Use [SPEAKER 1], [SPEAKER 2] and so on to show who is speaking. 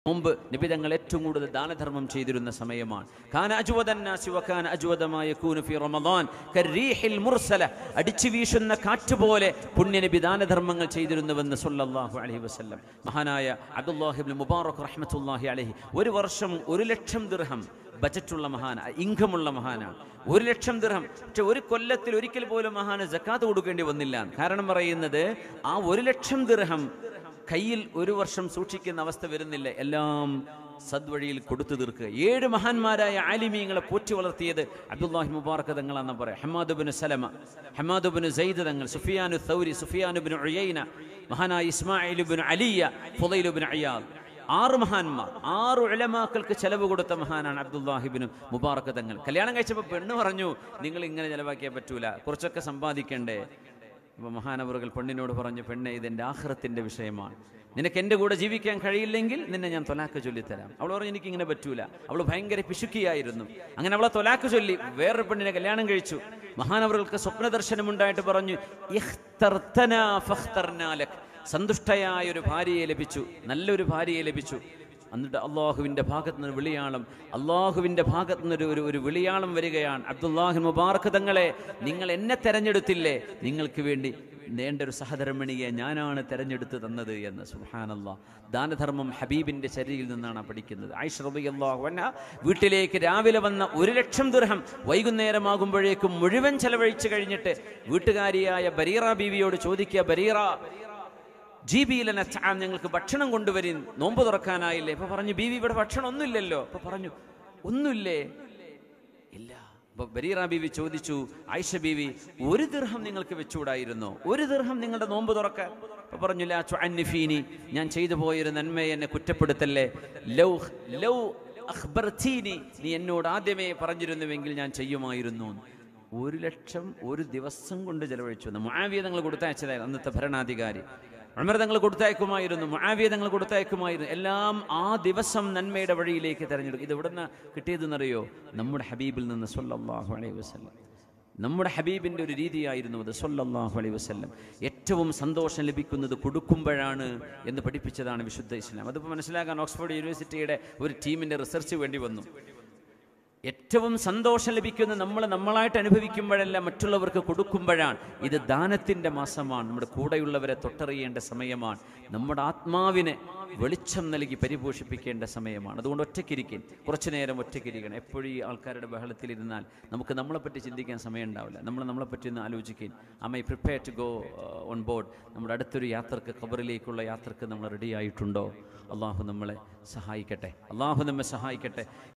[SPEAKER 1] മുമ്പ് നബി തങ്ങൾ ഏറ്റവും കൂടുതൽ ദാനധർമ്മം ചെയ്തിരുന്ന സമയമാണ് ഖാന അജ്വദന്നാസി വഖാന അജ്വദമായ യകൂനു ഫി റമദാൻ കർരീഹിൽ മുർസല അടിച്ചു വീശുന്ന കാറ്റ് പോലെ പുണ്യനബി ദാനധർമ്മങ്ങൾ ചെയ്തിരുന്നുവെന്ന് സല്ലല്ലാഹു അലൈഹി വസല്ലം മഹാനായ അബ്ദുല്ലാഹി ഇബ്നു മുബാറക് റഹ്മത്തുള്ളാഹി അലൈഹി ഒരു വർഷം ഒരു ലക്ഷം ദിർഹം ബജറ്റുള്ള മഹാന ഇൻകമുള്ള മഹാനാണ് ഒരു ലക്ഷം ദിർഹം പക്ഷെ ഒരു കൊല്ലത്തിൽ ഒരിക്കൽ പോലും മഹാന് ജക്കാത്ത് കൊടുക്കേണ്ടി വന്നില്ല കാരണം പറയുന്നത് ആ ഒരു ലക്ഷം ദിർഹം കയ്യിൽ ഒരു വർഷം സൂക്ഷിക്കുന്ന അവസ്ഥ വരുന്നില്ല എല്ലാം സദ്വഴിയിൽ കൊടുത്തു തീർക്കുക ഏഴ് മഹാന്മാരായ ആലിമീങ്ങളെ പോറ്റി വളർത്തിയത് അബ്ദുല്ലാഹി മുബാറക് തങ്ങളാണെന്ന് പറയാം ഹമാദുബിന് സലമ ഹമാദുബിന് സയ്ദ് തങ്ങൾ സുഫിയാനു സൗരി സുഫിയാനുബിന് ഉയൈന മഹാനായ ഇസ്മായിലുബിന് അലിയ ഫുലൈലുബിന് അയ്യാദ് ആറ് മഹാന്മാർ ആറ് ഉലമാക്കൾക്ക് ചെലവ് കൊടുത്ത മഹാനാണ് അബ്ദുല്ലാഹിബിന് മുബാറക് തങ്ങൾ കല്യാണം കഴിച്ചപ്പോൾ പെണ്ണ് പറഞ്ഞു നിങ്ങൾ ഇങ്ങനെ ചെലവാക്കിയാൽ പറ്റൂല കുറച്ചൊക്കെ സമ്പാദിക്കണ്ടേ അപ്പോൾ മഹാനവറുകൾ പെണ്ണിനോട് പറഞ്ഞു പെണ്ണെ ഇതെൻ്റെ ആഹ്റത്തിൻ്റെ വിഷയമാണ് നിനക്ക് എൻ്റെ കൂടെ ജീവിക്കാൻ കഴിയില്ലെങ്കിൽ നിന്നെ ഞാൻ തൊലാക്ക് ചൊല്ലിത്തരാം അവൾ പറഞ്ഞു എനിക്ക് ഇങ്ങനെ പറ്റൂല അവൾ ഭയങ്കര പിശുക്കിയായിരുന്നു അങ്ങനെ അവളെ തൊലാക്ക് ചൊല്ലി വേറൊരു പെണ്ണിനെ കല്യാണം കഴിച്ചു മഹാനവറുകൾക്ക് സ്വപ്ന ദർശനമുണ്ടായിട്ട് പറഞ്ഞു "ഇഖ്തർതനാ ഫഖ്തർനാ ലക്." സന്തുഷ്ടയായ ഒരു ഭാര്യയെ ലഭിച്ചു നല്ലൊരു ഭാര്യയെ ലഭിച്ചു എന്നിട്ട് അള്ളാഹുവിൻ്റെ ഭാഗത്ത് നിന്ന് വിളിയാളം അള്ളാഹുവിൻ്റെ ഭാഗത്ത് നിന്ന് ഒരു ഒരു വിളിയാളം വരികയാണ് അബ്ദുല്ലാഹി മുബാർക്ക് തങ്ങളെ നിങ്ങൾ എന്നെ തെരഞ്ഞെടുത്തില്ലേ നിങ്ങൾക്ക് വേണ്ടി നേണ്ട ഒരു സഹധർമ്മിണിയെ ഞാനാണ് തെരഞ്ഞെടുത്ത് തന്നത് എന്ന് സുഹാനല്ലാ ദാനധർമ്മം ഹബീബിൻ്റെ ശരീരിൽ നിന്നാണ് പഠിക്കുന്നത് ആയിഷ് വീട്ടിലേക്ക് രാവിലെ വന്ന ഒരു ലക്ഷം ദുർഹം വൈകുന്നേരമാകുമ്പോഴേക്കും മുഴുവൻ ചെലവഴിച്ചു കഴിഞ്ഞിട്ട് വീട്ടുകാരിയായ ബരീറ ബീവിയോട് ചോദിക്കുക ബരീറ ജീബിയിലെ ഞങ്ങൾക്ക് ഭക്ഷണം കൊണ്ടുവരും നോമ്പ് തുറക്കാനായില്ലേ ഇപ്പൊ പറഞ്ഞു ബീവി ഇവിടെ ഭക്ഷണം ഒന്നുമില്ലല്ലോ അപ്പൊ പറഞ്ഞു ഒന്നുമില്ലേ ഇല്ല അപ്പൊ ബരീറ ബീവി ചോദിച്ചു ആയിഷ ബീവി ഒരു ദിർഹം നിങ്ങൾക്ക് വെച്ചുകൂടായിരുന്നോ ഒരു ദിർഹം നിങ്ങളുടെ നോമ്പ് തുറക്കാൻ അപ്പൊ പറഞ്ഞു ലാ തുഅന്നിഫീനി ഞാൻ ചെയ്തു പോയൊരു നന്മയെ എന്നെ കുറ്റപ്പെടുത്തല്ലേ ലൗ ലൗ അഖ്ബർതീനി നീ എന്നോട് ആദ്യമേ പറഞ്ഞിരുന്നുവെങ്കിൽ ഞാൻ ചെയ്യുമായിരുന്നു ഒരു ലക്ഷം ഒരു ദിവസം കൊണ്ട് ചെലവഴിച്ചു മുആവിയ തങ്ങൾ കൊടുത്തയച്ചതായിരുന്നു അന്നത്തെ ഭരണാധികാരി ഉമർ തങ്ങൾ കൊടുത്തയക്കുമായിരുന്നു മുആവിയ തങ്ങൾ കൊടുത്തയക്കുമായിരുന്നു എല്ലാം ആ ദിവസം നന്മയുടെ വഴിയിലേക്ക് തെരഞ്ഞെടുക്കും ഇത് എവിടുന്ന് കിട്ടിയതെന്നറിയോ നമ്മുടെ ഹബീബിൽ നിന്ന് സല്ലല്ലാഹു അലൈഹി വസല്ലം നമ്മുടെ ഹബീബിൻ്റെ ഒരു രീതിയായിരുന്നു അത് സല്ലല്ലാഹു അലൈഹി വസല്ലം ഏറ്റവും സന്തോഷം ലഭിക്കുന്നത് കൊടുക്കുമ്പോഴാണ് എന്ന് പഠിപ്പിച്ചതാണ് വിശുദ്ധ ഇസ്ലാം അതിപ്പോൾ മനസ്സിലാക്കാൻ ഓക്സ്ഫോർഡ് യൂണിവേഴ്സിറ്റിയുടെ ഒരു ടീമിൻ്റെ റിസർച്ച് വേണ്ടി വന്നു ഏറ്റവും സന്തോഷം ലഭിക്കുന്ന നമ്മൾ നമ്മളായിട്ട് അനുഭവിക്കുമ്പോഴല്ല മറ്റുള്ളവർക്ക് കൊടുക്കുമ്പോഴാണ് ഇത് ദാനത്തിൻ്റെ മാസമാണ് നമ്മുടെ കൂടെയുള്ളവരെ തൊട്ടറിയേണ്ട സമയമാണ് നമ്മുടെ ആത്മാവിനെ വെളിച്ചം നൽകി പരിപോഷിപ്പിക്കേണ്ട സമയമാണ് അതുകൊണ്ട് ഒറ്റയ്ക്കിരിക്കും കുറച്ചു നേരം ഒറ്റയ്ക്കിരിക്കണം എപ്പോഴും ഈ ആൾക്കാരുടെ ബഹളത്തിലിരുന്നാൽ നമുക്ക് നമ്മളെപ്പറ്റി ചിന്തിക്കാൻ സമയം ഉണ്ടാവില്ല നമ്മൾ നമ്മളെപ്പറ്റി ഒന്ന് ആലോചിക്കും അമ്മ I prepare to go on board നമ്മുടെ അടുത്തൊരു യാത്രക്ക് ഖബറിലേക്കുള്ള യാത്രക്ക് നമ്മൾ റെഡി ആയിട്ടുണ്ടോ അള്ളാഹു നമ്മളെ സഹായിക്കട്ടെ അള്ളാഹു നമ്മെ സഹായിക്കട്ടെ